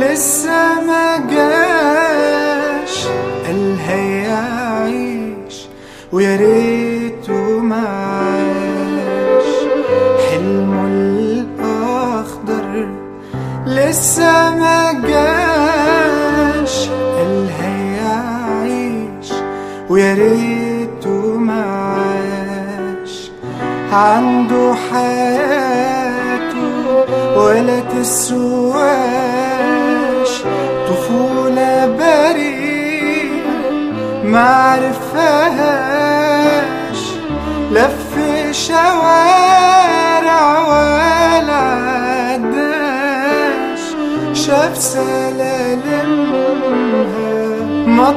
لسه ما جاش قال هيعيش ويا ريته ما عاش حلمه الأخضر لسه ما جاش قال هيعيش ويا ريته ما عاش عنده حياته ولا تسواش طفولة بريئة ما عرفهاش لف شوارع ولا عداش شاف سلالمها ما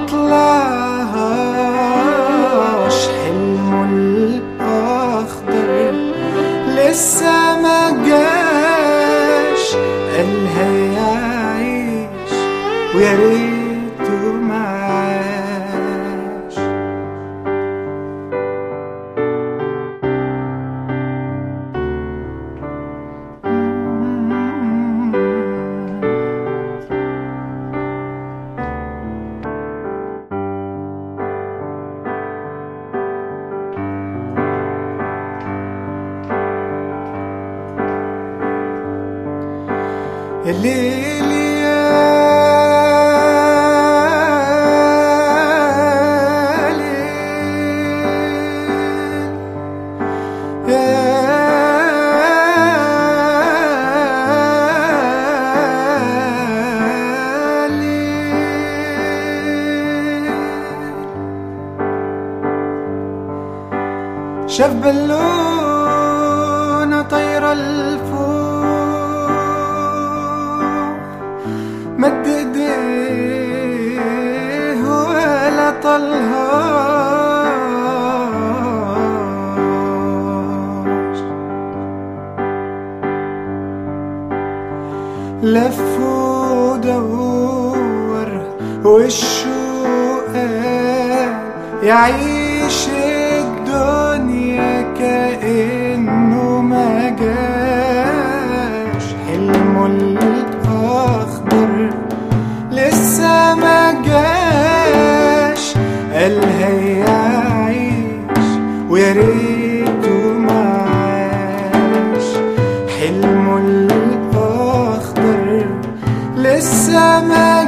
طلعهاش حلمه الأخضر لسه ما جاش قال هيعيش ويا ريته ما عاش يا ليل يا ليل يا ليل شاف بالونة طايرة لفوق مد ايديه ولا طلهاش لف ودور والشوق قال يعيش الدنيا كأنه ما جاش حلمه الأخضر لسه ما جاش قال هيعيش ويا ريته ما عاش حلمه الأخضر لسه ما